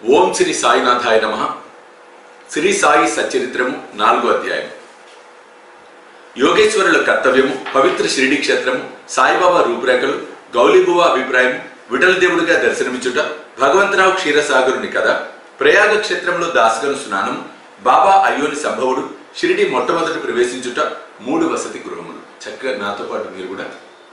ఓం శ్రీ సాయినాథాయ నమ శ్రీ సాయి సచరిత్రము నాలుగో అధ్యాయం యోగేశ్వరుల కర్తవ్యము పవిత్ర షిరిడి క్షేత్రము సాయిబాబా రూపురేఖలు గౌలీబువ అభిప్రాయం విఠల దేవుడిగా దర్శనమిచ్చుట భగవంతరావు క్షీరసాగరుని కథ ప్రయాగ క్షేత్రంలో దాసగను స్నానం బాబా అయ్యోని సంభవుడు షిరిడి మొట్టమొదటి ప్రవేశించుట మూడు వసతి గృహములు చక్కగా నాతో పాటు మీరు కూడా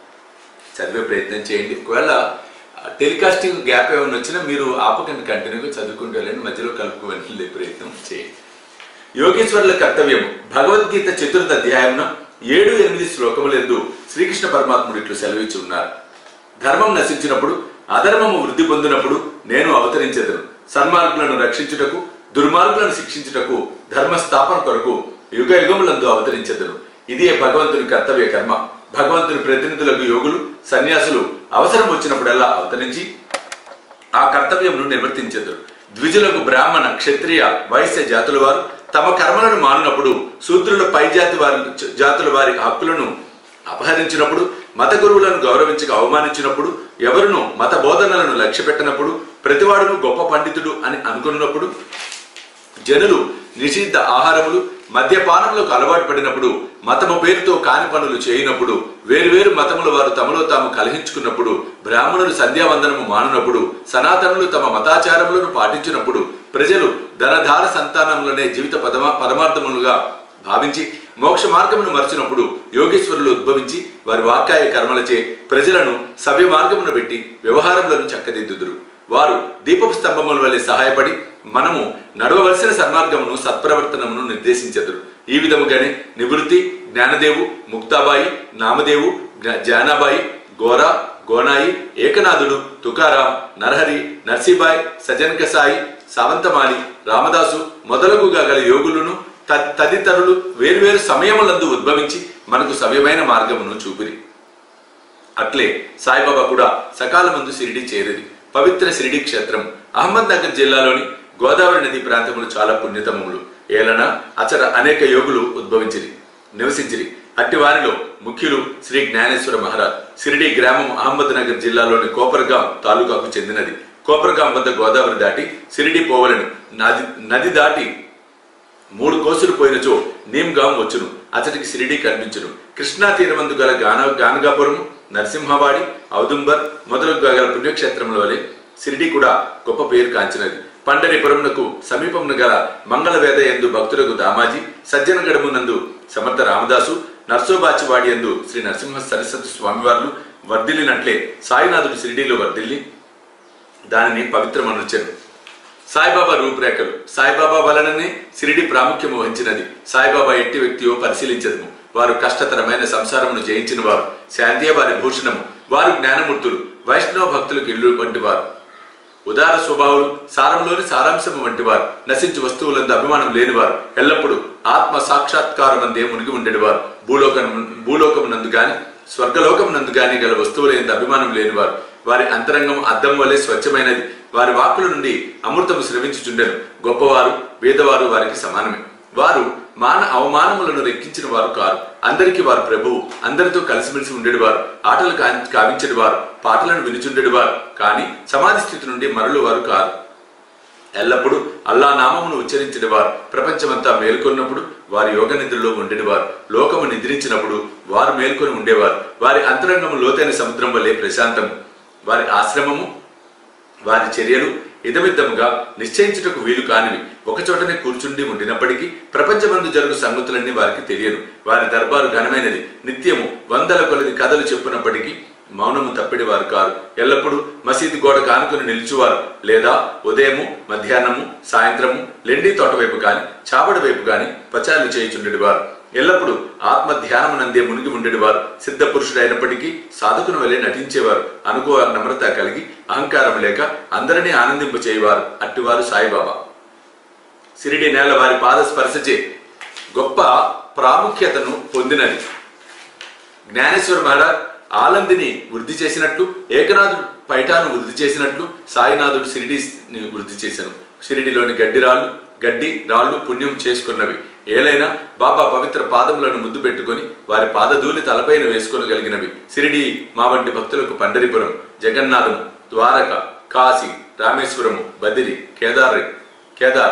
చదివే ప్రయత్నం చేయండి ఒకవేళ టెలికాస్టింగ్ గ్యాప్ ఏమైనా వచ్చినా మీరు ఆపకండి కంటిన్యూగా చదువుకుంటూ వెళ్ళండి మధ్యలో కలుపుకు వెళ్ళే ప్రయత్నం చేయండి యోగేశ్వరుల కర్తవ్యం భగవద్గీత చతుర్థ అధ్యాయమున ఏడు ఎనిమిది శ్లోకములందు శ్రీకృష్ణ పరమాత్ముడు ఇట్లు సెలవిచ్చి ఉన్నారు ధర్మం నశించినప్పుడు అధర్మము వృద్ధి పొందినప్పుడు నేను అవతరించెదను సన్మార్గులను రక్షించుటకు దుర్మార్గులను శిక్షించుటకు ధర్మ స్థాపన కొరకు యుగ యుగములందు అవతరించెదను ఇదే భగవంతుని కర్తవ్య కర్మ భగవంతుని ప్రతినిధులకు యోగులు సన్యాసులు అవసరం వచ్చినప్పుడల్లా అవతరించి ఆ కర్తవ్యమును నిర్వర్తించెదరు ద్విజులకు బ్రాహ్మణ క్షత్రియ వైశ్య జాతుల వారు తమ కర్మలను మానినప్పుడు శూద్రుల పై జాతి వారి జాతుల వారి హక్కులను అపహరించినప్పుడు మత గురువులను గౌరవించక అవమానించినప్పుడు ఎవరును మత బోధనలను లక్ష్యపెట్టనప్పుడు ప్రతివాడును గొప్ప పండితుడు అని అనుకున్నప్పుడు జనులు నిషిద్ధ ఆహారములు మద్యపానములకు అలవాటు పడినప్పుడు మతము పేరుతో కాని పనులు చేయనప్పుడు వేరువేరు మతముల వారు తమలో తాము కలహించుకున్నప్పుడు బ్రాహ్మణులు సంధ్యావందనము మానునప్పుడు సనాతనులు తమ మతాచారములను పాటించినప్పుడు ప్రజలు ధనధార సంతానములనే జీవిత పదమా పరమార్థములుగా భావించి మోక్ష మార్గమును మరచినప్పుడు యోగేశ్వరులు ఉద్భవించి వారి వాక్కాయ కర్మలచే ప్రజలను సవ్య మార్గమును పెట్టి వ్యవహారములను చక్కదిద్దుదురు వారు దీపపు స్తంభముల వల్లే సహాయపడి మనము నడవవలసిన సన్మార్గమును సత్ప్రవర్తనమును నిర్దేశించదురు ఈ విధముగానే నివృత్తి జ్ఞానదేవు ముక్తాబాయి నామదేవు జ్ఞ- జానాబాయి గోరా గోనాయి ఏకనాథుడు తుకారాం నరహరి నర్సీబాయ్ సజన్ కసాయి సావంతమాలి రామదాసు మొదలగుగా గల యోగులను త- తదితరులు వేరువేరు సమయములందు ఉద్భవించి మనకు సవ్యమైన మార్గమును చూపిరి అట్లే సాయిబాబా కూడా సకాలమందు షిరిడి చేరేది పవిత్ర షిరిడి క్షేత్రం అహ్మద్ నగర్ జిల్లాలోని గోదావరి నది ప్రాంతములు చాలా పుణ్యతమములు ఏలన అచర అనేక యోగులు ఉద్భవించిరి నివసించిరి అట్టి వారిలో ముఖ్యులు శ్రీ జ్ఞానేశ్వర మహారాజ్ షిరిడి గ్రామం అహ్మద్ నగర్ జిల్లాలోని కోపర్గాం తాలూకాకు చెందినది కోపర్గాం వద్ద గోదావరి దాటి షిరిడి పోవలను నది నది దాటి మూడు కోసులు పోయినచో నీమ్గాం వచ్చును అతడికి షిరిడి కనిపించును కృష్ణా తీరమందు గల గాన గానగాపురము నరసింహవాడి ఔదుంబర్ మొదలగు గల పుణ్యక్షేత్రముల వలె షిరిడి కూడా గొప్ప పేరు కాంచినది పండరిపురమునకు సమీపమున గల మంగళవేద ఎందు భక్తులకు దామాజీ సజ్జనగడమునందు సమర్థ రామదాసు నర్సోబాచివాడి ఎందు శ్రీ నరసింహ సరస్వతి స్వామివార్లు వర్ధిల్లినట్లే సాయినాథుడు షిరిడీలో వర్ధిల్లి దానిని పవిత్రమనుచెను సాయిబాబా రూపురేఖలు సాయిబాబా వలననే సిరిడి ప్రాముఖ్యము వహించినది సాయిబాబా ఎట్టి వ్యక్తియో పరిశీలించదము వారు కష్టతరమైన సంసారమును జయించిన వారు శాంతియే వారి భూషణము వారు జ్ఞానమూర్తులు వైష్ణవ భక్తులకు ఇల్లు వంటి వారు ఉదార స్వభావులు సారంలోని సారాంశము వంటి వారు నశించు వస్తువులందు అభిమానం లేనివారు ఎల్లప్పుడూ ఆత్మ సాక్షాత్కారమందే మునిగి ఉండేవారు భూలోకం భూలోకమునందు గాని స్వర్గలోకమునందు గాని గల వస్తువుల ఎందు అభిమానం లేనివారు వారి అంతరంగం అద్దం వలె స్వచ్ఛమైనది వారి వాక్కుల నుండి అమృతము స్రవించుచుండెను గొప్పవారు పేదవారు వారికి సమానమే వారు మాన అవమానములను రెక్కించిన వారు కారు అందరికీ వారు ప్రభువు అందరితో కలిసిమెలిసి ఉండేవారు ఆటలు కా- కావించేవారు పాటలను వినుచుండేవారు కానీ సమాధి స్థితి నుండి మరలు వారు కారు ఎల్లప్పుడూ అల్లా నామమును ఉచ్చరించేవారు ప్రపంచమంతా మేల్కొన్నప్పుడు వారి యోగ నిద్రలో ఉండేవారు లోకము నిద్రించినప్పుడు వారు మేల్కొని ఉండేవారు వారి అంతరంగము లోతైన సముద్రం వల్లే ప్రశాంతము వారి ఆశ్రమము వారి చర్యలు ఇదమిద్దముగా నిశ్చయించుటకు వీలు కానివి ఒకచోటనే కూర్చుండి ఉండినప్పటికీ ప్రపంచమందు జరుగు సంగతులన్నీ వారికి తెలియను వారి దర్బారు ఘనమైనది నిత్యము వందల కొలది కథలు చెప్పునప్పటికీ మౌనము తప్పిడి వారు కారు ఎల్లప్పుడూ మసీదు గోడ కానుకొని నిలిచువారు లేదా ఉదయము మధ్యాహ్నము సాయంత్రము లెండి తోట వైపు కాని చావడి వైపు కాని పచారులు చేయుచుండేది వారు ఎల్లప్పుడూ ఆత్మ ధ్యానమునందే మునిగి ఉండేవారు సిద్ధ పురుషుడైనప్పటికీ సాధకుని వలె నటించేవారు అనుకో నమ్రత కలిగి అహంకారం లేక అందరినీ ఆనందింపచేయవారు అట్టివారు సాయిబాబా సిరిడి నేల వారి పాద స్పర్శచే గొప్ప ప్రాముఖ్యతను పొందినది జ్ఞానేశ్వర మహారాజ్ ఆలందిని వృద్ధి చేసినట్లు ఏకనాథుడు పైటాను వృద్ధి చేసినట్లు సాయినాథుడు షిరిడిని వృద్ధి చేశాను షిరిడిలోని గడ్డి రాళ్ళు గడ్డి రాళ్ళు పుణ్యం చేసుకున్నవి ఏలైనా బాబా పవిత్ర పాదములను ముద్దు పెట్టుకొని వారి పాదధూళి తలపైన వేసుకొనగలిగినవి సిరిడి మా వంటి భక్తులకు పండరిపురం జగన్నాథము ద్వారక కాశీ రామేశ్వరము బదిరి కేదార్ కేదార్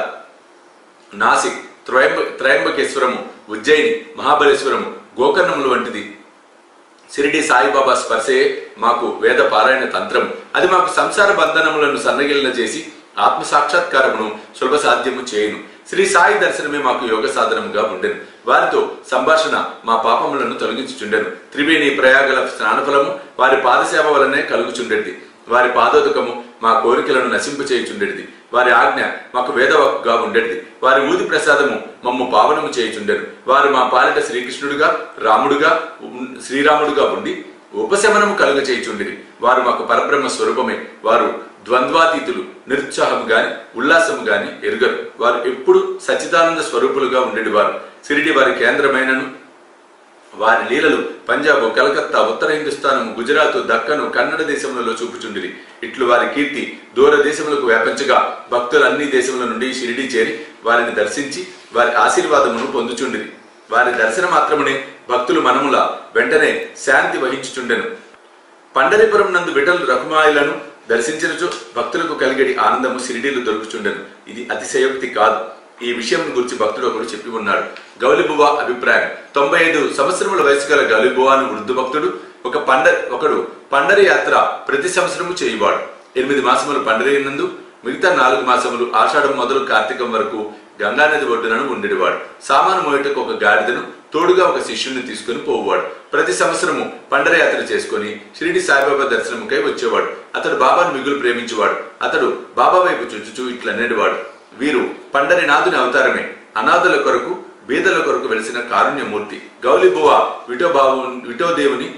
నాసిక్ త్రయంబ త్రయంబకేశ్వరము ఉజ్జయిని మహాబలేశ్వరము గోకర్ణములు వంటిది షిరిడి సాయిబాబా స్పర్శే మాకు వేద పారాయణ తంత్రం అది మాకు సంసార బంధనములను సన్నగిలిన చేసి ఆత్మ సాక్షాత్కారమును సులభ సాధ్యము చేయును శ్రీ సాయి దర్శనమే మాకు యోగ సాధనముగా ఉండెను వారితో సంభాషణ మా పాపములను తొలగించుచుండెను త్రివేణి ప్రయాగల స్నానఫలము వారి పాదసేవ వలనే కలుగుచుండెది వారి పాదోదకము మా కోరికలను నశింపచేయుచుండెడిది వారి ఆజ్ఞ మాకు వేదవక్కుగా ఉండేది వారి ఊది ప్రసాదము మమ్ము పావనము చేయుచుండెను వారు మా పాలిట శ్రీకృష్ణుడుగా రాముడుగా ఉన్- శ్రీరాముడుగా ఉండి ఉపశమనము కలుగ చేయుచుండిరి వారు మాకు పరబ్రహ్మ స్వరూపమే వారు ద్వంద్వాతీతులు నిరుత్సాహము గాని ఉల్లాసము గాని ఎరుగరు వారు ఎప్పుడు సచ్చిదానంద స్వరూపులుగా ఉండేది వారు సిరిడి వారి కేంద్రమైనను వారి లీలలు పంజాబ్ కలకత్తా ఉత్తర హిందుస్థానము గుజరాత్ దక్కను కన్నడ దేశములలో చూపుచుండిరి ఇట్లు వారి కీర్తి దూర దేశములకు వ్యాపించగా భక్తులు అన్ని దేశముల నుండి షిరిడి చేరి వారిని దర్శించి వారి ఆశీర్వాదమును పొందుచుండిరి వారి దర్శన మాత్రమునే భక్తులు మనముల వెంటనే శాంతి వహించుచుండెను పండరిపురం నందు విఠల్ రఘుమాయులను దర్శించినచో భక్తులకు కలిగడి ఆనందము సిరిడీలు దొరుకుచుండెను ఇది అతిశయోక్తి కాదు ఈ విషయం గురించి భక్తుడు ఒకడు చెప్పి ఉన్నాడు గౌలిబువ అభిప్రాయం తొంభై ఐదు సంవత్సరముల వయసు గల గౌలిబువ అను వృద్ధు భక్తుడు ఒక పండ ఒకడు పండరి యాత్ర ప్రతి సంవత్సరము చేయువాడు ఎనిమిది మాసములు పండరి నందు మిగతా నాలుగు మాసములు ఆషాఢం మొదలు కార్తీకం వరకు గంగానది ఒడ్డునను ఉండేవాడు సామాను మోయటకు ఒక గాడిదను తోడుగా ఒక శిష్యుని తీసుకుని పోవాడు ప్రతి సంవత్సరము పండరయాత్ర చేసుకుని షిరిడి సాయిబాబా దర్శనముకై వచ్చేవాడు అతడు బాబాను మిగులు ప్రేమించేవాడు అతడు బాబా వైపు చుచుచూ ఇట్లనేటివాడు వీరు పండరినాథుని అవతారమే అనాథుల కొరకు బీదల కొరకు వెలిసిన కారుణ్యమూర్తి గౌలిబువ విఠోబాబు విఠోదేవుని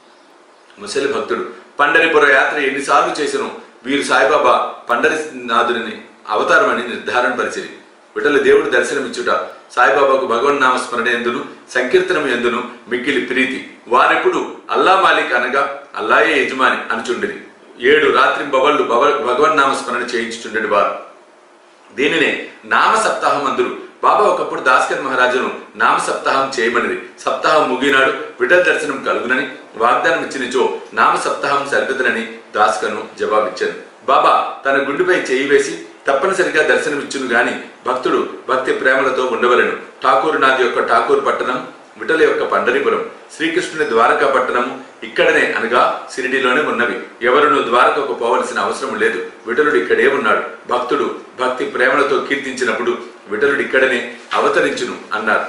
ముసలి భక్తుడు పండరిపుర యాత్ర ఎన్నిసార్లు చేసినో వీరు సాయిబాబా పండరినాథుని అవతారమని నిర్ధారణ పరిచిరి విఠల దేవుడు దర్శనమిచ్చుట సాయిబాబాకు భగవన్ నామ స్మరణ ఎందును సంకీర్తనం ఎందును మిక్కిలి ప్రీతి వారెప్పుడు అల్లా మాలిక్ అనగా అల్లాయే యజమాని అనుచుండిరి ఏడు రాత్రి బవళ్ళు భగవన్ నామ స్మరణ చేయించుచుండెడి వారు దీనినే నామ సప్తాహం అందురు బాబా ఒకప్పుడు దాస్కర్ మహారాజును నామ సప్తాహం చేయమనిది సప్తాహం ముగినాడు విఠల్ దర్శనం కలుగునని వాగ్దానం ఇచ్చినచో నామ సప్తాహం సరిపెదనని దాస్కను జవాబిచ్చాను బాబా తన గుండెపై చేయి వేసి తప్పనిసరిగా దర్శనమిచ్చును గాని భక్తుడు భక్తి ప్రేమలతో ఉండవలెను ఠాకూరు నాది యొక్క ఠాకూర్ పట్టణం విఠల యొక్క పండరిపురం శ్రీకృష్ణుని ద్వారకా పట్టణము ఇక్కడనే అనగా సిరిడిలోనే ఉన్నవి ఎవరును ద్వారకకు పోవలసిన అవసరం లేదు విఠలుడు ఇక్కడే ఉన్నాడు భక్తుడు భక్తి ప్రేమలతో కీర్తించినప్పుడు విఠలుడు ఇక్కడనే అవతరించును అన్నారు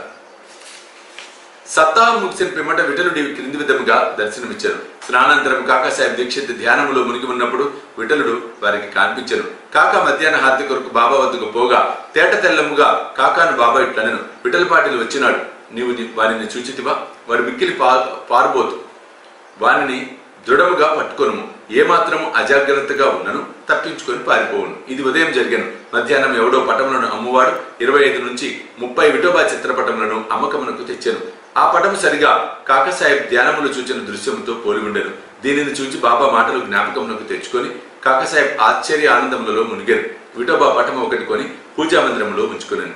సప్తాహం ముగిసిన పిమ్మట విఠలుడి క్రింది విధముగా దర్శనమిచ్చారు స్నానాంతరం కాకాసాహెబ్ దీక్షిత్ ధ్యానములో మునిగి ఉన్నప్పుడు విఠలుడు వారికి కాన్పించను కాకా మధ్యాహ్న హారతి కొరకు బాబా వద్దకు పోగా తేట తెల్లముగా కాకాను బాబా ఇట్లనను విఠలపాటిలు వచ్చినాడు నీవు ని- వారిని చూచితివా వారి మిక్కిలి పా పారుబోతు వానిని దృఢముగా పట్టుకొనుము ఏమాత్రము అజాగ్రత్తగా ఉన్నను తప్పించుకొని పారిపోవును ఇది ఉదయం జరిగాను మధ్యాహ్నం ఎవడో పటములను అమ్మువాడు ఇరవై ఐదు నుంచి ముప్పై విఠోబా చిత్రపటములను అమ్మకమునకు తెచ్చాను ఆ పటము సరిగా కాకసాహెబ్ ధ్యానములు చూచిన దృశ్యముతో పోలి ఉండెను దీనిని చూచి బాబా మాటలు జ్ఞాపకమునకు తెచ్చుకొని కాకసాహెబ్ ఆశ్చర్య ఆనందములలో మునిగారు విఠోబా పటము ఒకటి కొని పూజా మందిరంలో ఉంచుకున్నాను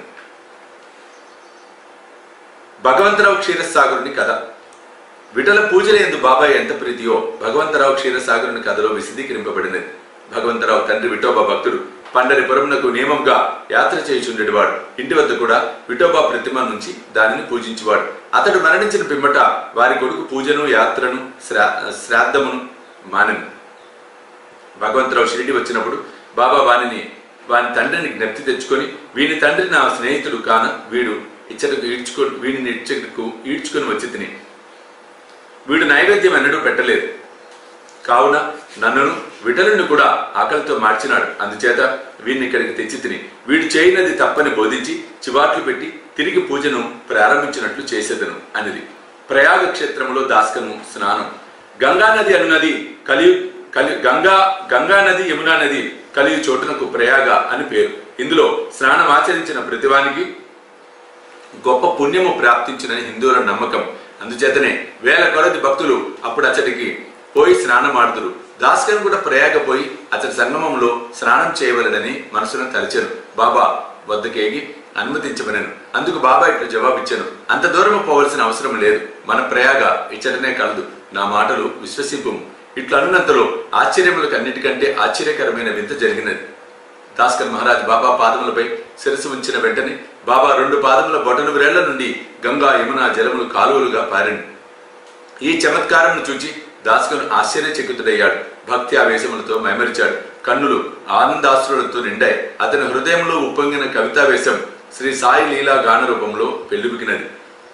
భగవంతరావు క్షీరసాగరుని కథ విఠల పూజల ఎందు బాబాయ్ ఎంత ప్రీతియో భగవంతరావు క్షీరసాగరుని కథలో విశదీకరింపబడినది భగవంతరావు తండ్రి విఠోబా భక్తుడు పండరిపురమునకు నియమంగా యాత్ర చేయుచుండేవాడు ఇంటి వద్ద కూడా విఠోబా ప్రతిమ నుంచి దానిని పూజించేవాడు అతడు మరణించిన పిమ్మట వారి కొడుకు పూజను యాత్రను శ్రా శ్రాద్ధమును మానెను భగవంతరావు షిరిడి వచ్చినప్పుడు బాబా వానిని వాని తండ్రిని జ్ఞప్తి తెచ్చుకొని వీని తండ్రి నా స్నేహితుడు కాన వీడు ఇచ్చటకు ఈడ్చుకొని వీడిని ఇచ్చటకు ఈడ్చుకొని వచ్చి తిని వీడు నైవేద్యం ఎన్నడూ పెట్టలేదు కావున నన్నును విఠలుని కూడా ఆకలితో మార్చినాడు అందుచేత వీడిని ఇక్కడికి తెచ్చి తిని వీడు చేయనది తప్పని బోధించి చివాట్లు పెట్టి తిరిగి పూజను ప్రారంభించినట్లు చేసేదను అనిది ప్రయాగ క్షేత్రములో దాస్కను స్నానం గంగా నది అనునది కలియు కలి గంగా గంగా నది యమునా నది కలియు చోటునకు ప్రయాగ అని పేరు ఇందులో స్నానం ఆచరించిన ప్రతివానికి గొప్ప పుణ్యము ప్రాప్తించిన హిందువుల నమ్మకం అందుచేతనే వేల కొలది భక్తులు అప్పుడు అతడికి పోయి స్నానమాడుదురు దాస్కన్ కూడా ప్రయాగ పోయి అతడి సంగమంలో స్నానం చేయవలెనని మనసును తలిచాను బాబా వద్దకేగి అనుమతించమనను అందుకు బాబా ఇట్లు జవాబిచ్చాను అంత దూరం పోవలసిన అవసరం లేదు మన ప్రయాగ ఇచ్చటనే కలదు నా మాటలు విశ్వసింపు ఇట్లా అన్నంతలో ఆశ్చర్యములకు అన్నిటికంటే ఆశ్చర్యకరమైన వింత జరిగినది దాస్కర్ మహారాజ్ బాబా పాదములపై శిరస్సు ఉంచిన వెంటనే బాబా రెండు పాదముల బొటను వేళ్ల నుండి గంగా యమున జలములు కాలువలుగా పారింది ఈ చమత్కారమును చూచి దాస్కను ఆశ్చర్యచకితుడయ్యాడు భక్తి ఆవేశములతో మైమరిచాడు కన్నులు ఆనందాశ్రులతో నిండాయి అతని హృదయంలో ఉప్పొంగిన కవితావేశం శ్రీ సాయి లీలా గాన రూపంలో పెళ్లిబికినది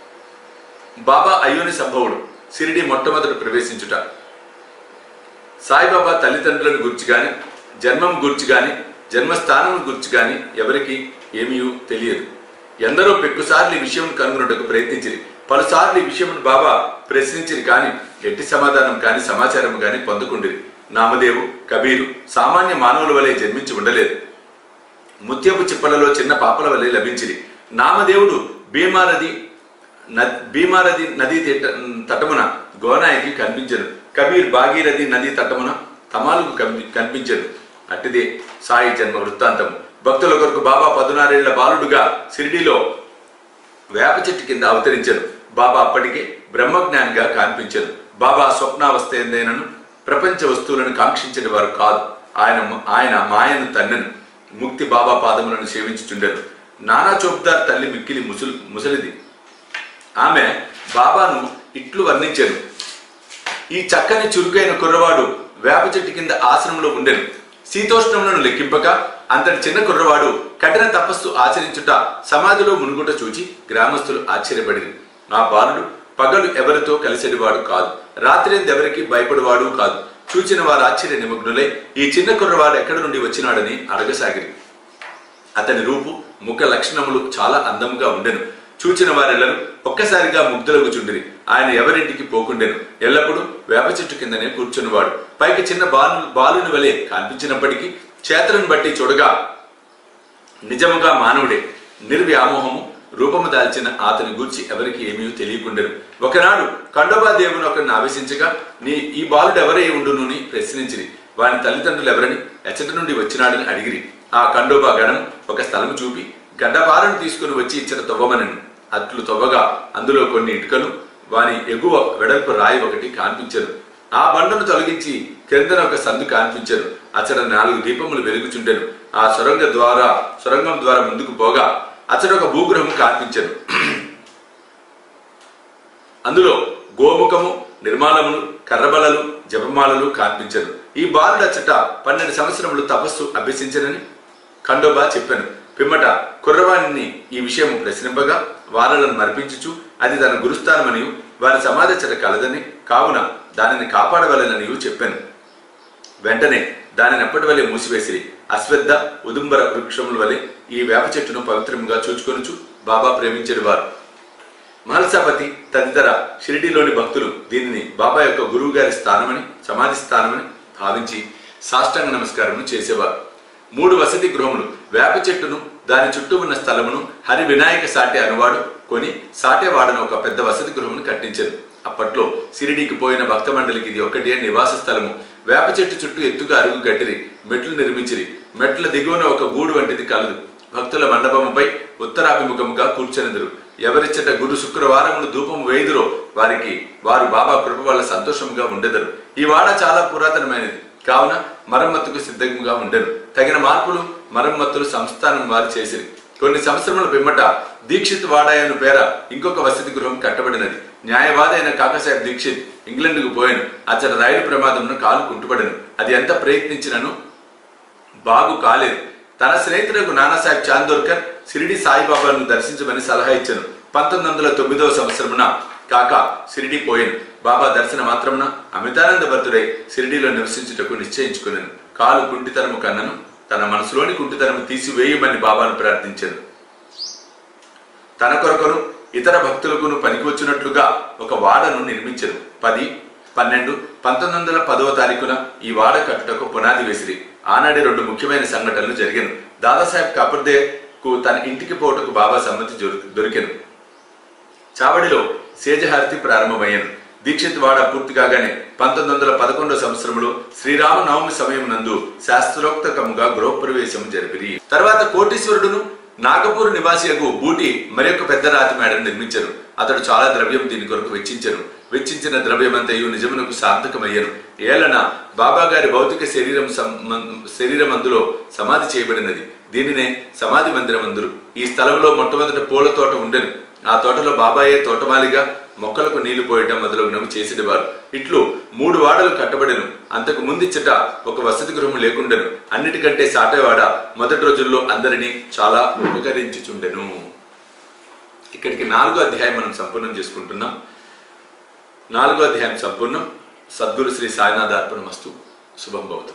బాబా అయ్యోని సంభవుడు సిరిడి మొట్టమొదట ప్రవేశించుట సాయిబాబా తల్లిదండ్రులను గురించి గాని జన్మం గురించి గాని జన్మస్థానం గురించి గాని ఎవరికి ఏమీ తెలియదు ఎందరో పెక్కుసార్లు ఈ విషయం కనుగొనుటకు ప్రయత్నించిరి పలుసార్లు ఈ విషయం బాబా ప్రశ్నించిరి కాని ఎట్టి సమాధానం కాని సమాచారం కాని పొందుకుండిరి నామదేవు కబీరు సామాన్య మానవుల వలె జన్మించి ఉండలేదు ముత్యపు చిప్పలలో చిన్న పాపల వలె లభించిరి నామదేవుడు భీమానది న- భీమానది నదీ తీట- తటమున గోనాయికి కనిపించను కబీర్ భాగీరథి నదీ తటమున తమాలకు కనిపి- కనిపించను అట్టిదే సాయి జన్మ వృత్తాంతం భక్తుల కొరకు బాబా పదునారేళ్ల బాలుడుగా షిరిడీలో వేప చెట్టు కింద అవతరించను బాబా అప్పటికే బ్రహ్మజ్ఞానిగా కనిపించను బాబా స్వప్నావస్థ ఎందైనను ప్రపంచ వస్తువులను కాంక్షించిన వారు కాదు ఆయన ఆయన మాయను తన్నెను ముక్తి బాబా పాదములను సేవించుచుండెను నానా చోప్దార్ తల్లి మిక్కిలి ముసలి ముసలిది ఆమె బాబాను ఇట్లు వర్ణించాను ఈ చక్కని చురుకైన కుర్రవాడు వేప చెట్టు కింద ఆశ్రమంలో ఉండెను శీతోష్ణములను లెక్కింపక అంతటి చిన్న కుర్రవాడు కఠిన తపస్సు ఆచరించుట సమాధిలో మునుగుట చూచి గ్రామస్తులు ఆశ్చర్యపడిరి ఆ బాలుడు పగలు ఎవరితో కలిసేటివాడు కాదు రాత్రి ఎవరికి భయపడేవాడు కాదు చూచిన వారు ఆశ్చర్య నిమగ్నులై ఈ చిన్న కుర్రవాడు ఎక్కడి నుండి వచ్చినాడని అడగసాగిరి అతని రూపు ముఖ లక్షణములు చాలా అందంగా ఉండెను చూచిన వారెల్లరూ ఒక్కసారిగా ముగ్ధులకు చుండిరి ఆయన ఎవరింటికి పోకుండెను ఎల్లప్పుడూ వేప చెట్టు కిందనే కూర్చున్నవాడు పైకి చిన్న బాలు బాలుని వలె కనిపించినప్పటికీ చేతలను బట్టి చూడగా నిజముగా మానవుడే నిర్వ్యామోహము రూపము దాల్చిన అతని గూర్చి ఎవరికి ఏమీ తెలియకుండెను ఒకనాడు కండోబా దేవుని ఒకరిని ఆవేశించగా నీ ఈ బాలుడు ఎవరై ఉండునని ప్రశ్నించిరి వాని తల్లిదండ్రులు ఎవరని ఎచ్చటి నుండి వచ్చినాడని అడిగిరి ఆ కండోబా గణం ఒక స్థలము చూపి గడ్డపారను తీసుకుని వచ్చి ఇచ్చిన తవ్వమనను అట్లు తవ్వగా అందులో కొన్ని ఇటుకలు వాని ఎగువ వెడల్పు రాయి ఒకటి కాన్పించను ఆ బండను తొలగించి క్రిందన ఒక సందు కాన్పించను అచ్చట నాలుగు దీపములు వెలుగుచుండెను ఆ సొరంగ ద్వారా సొరంగం ద్వారా ముందుకు పోగా అచ్చట ఒక భూగృహము కాన్పించను అందులో గోముఖము నిర్మాణములు కర్రబలలు జపమాలలు కాన్పించను ఈ బాలుడు అచ్చట పన్నెండు సంవత్సరములు తపస్సు అభ్యసించనని ఖండోబా చెప్పాను పిమ్మట కుర్రవాణిని ఈ విషయం ప్రశ్నింపగా వారలను మర్పించుచు అది తన గురుస్థానమని వారి సమాధచ్చట కలదని కావున దానిని కాపాడవలెననియు చెప్పాను వెంటనే దానిని ఎప్పటి వలె మూసివేసిరి అశ్వద్ధ ఉదుంబర వృక్షముల వలె ఈ వేప చెట్టును పవిత్రముగా చూచుకొనుచు బాబా ప్రేమించేది వారు మహల్సాపతి తదితర షిరిడీలోని భక్తులు దీనిని బాబా యొక్క గురువు గారి స్థానమని సమాధి స్థానమని భావించి సాష్టాంగ నమస్కారమును చేసేవారు మూడు వసతి గృహములు వేప చెట్టును దాని చుట్టూ ఉన్న స్థలమును హరి వినాయక సాటే అనువాడు కొని సాటేవాడను ఒక పెద్ద వసతి గృహమును కట్టించారు అప్పట్లో సిరిడీకి పోయిన భక్త మండలికి ఇది ఒక్కటే నివాస స్థలము వేప చెట్టు చుట్టూ ఎత్తుగా అరుగు కట్టిరి మెట్లు నిర్మించిరి మెట్ల దిగువన ఒక గూడు వంటిది కలదు భక్తుల మండపముపై ఉత్తరాభిముఖముగా కూర్చొనిదురు ఎవరిచ్చట గురు శుక్రవారములు ధూపము వేయుదురో వారికి వారు బాబా కృప వల్ల సంతోషంగా ఉండెదరు ఈ వాడ చాలా పురాతనమైనది కావున మరమ్మతుకు సిద్ధంగా ఉండెను తగిన మార్పులు మరమ్మతులు సంస్థానం వారు చేసిరి కొన్ని సంవత్సరముల పిమ్మట దీక్షిత్ వాడాయను పేర ఇంకొక వసతి గృహం కట్టబడినది న్యాయవాది అయిన కాకసాహెబ్ దీక్షిత్ ఇంగ్లండ్కు పోయాను అతడు రైలు ప్రమాదంలో కాలు కుంటుపడను అది ఎంత ప్రయత్నించినను బాగు కాలేదు తన స్నేహితులకు నానాసాహెబ్ చాందోర్కర్ షిరిడి సాయిబాబాను దర్శించమని సలహా ఇచ్చాను పంతొమ్మిది వందల తొమ్మిదవ సంవత్సరమున కాక షిరిడి పోయాను బాబా దర్శన మాత్రమున అమితానంద భక్తుడై షిరిడిలో నివసించుటకు నిశ్చయించుకున్నాను కాలు కుంటితనము కన్నను తన మనసులోని కుంటితనము తీసివేయమని బాబాను ప్రార్థించాను తన కొరకును ఇతర భక్తులకును పనికి వచ్చినట్లుగా ఒక వాడను నిర్మించను పది పన్నెండు పంతొమ్మిది వందల పదవ తారీఖున ఈ వాడ కట్టుటకు పునాది వేసిరి ఆనాడే రెండు ముఖ్యమైన సంఘటనలు జరిగాను దాదాసాహెబ్ కాపర్దే కు తన ఇంటికి పోవటకు బాబా సమ్మతి దొరి- దొరికెను చావడిలో సేజహారతి ప్రారంభమయ్యాను దీక్షిత్ వాడ పూర్తి కాగానే పంతొమ్మిది వందల పదకొండో సంవత్సరంలో శ్రీరామ నవమి సమయం నందు శాస్త్రోక్తకముగా గృహప్రవేశం జరిపిరి తర్వాత కోటీశ్వరుడును నాగపూర్ నివాసియకు బూటి మరొక పెద్ద రాతి మేడను నిర్మించరు అతడు చాలా ద్రవ్యం దీని కొరకు వెచ్చించను వెచ్చించిన ద్రవ్యమంతయు నిజమునకు సార్థకమయ్యను ఏలన బాబా గారి భౌతిక శరీరం సం- శరీరం అందులో సమాధి చేయబడినది దీనినే సమాధి మందిరం అందురు ఈ స్థలంలో మొట్టమొదట పూల తోట ఉండెను ఆ తోటలో బాబాయే తోటమాలిగా మొక్కలకు నీళ్లు పోయటం మొదలగునవి చేసేవారు ఇట్లు మూడు వాడలు కట్టబడెను అంతకు ముందిచ్చట ఒక వసతి గృహం లేకుండెను అన్నిటికంటే సాటేవాడ మొదటి రోజుల్లో అందరినీ చాలా ఉపకరించుచుండెను ఇక్కడికి నాలుగో అధ్యాయం మనం సంపూర్ణం చేసుకుంటున్నాం నాలుగో అధ్యాయం సంపూర్ణం సద్గురు శ్రీ సాయినాథ అర్పణమస్తు శుభం భవతు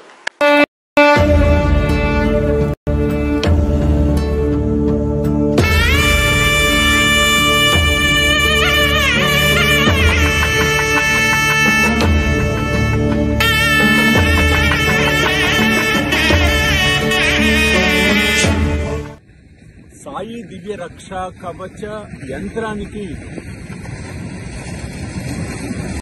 సాయి దివ్య రక్ష కవచ యంత్రానికి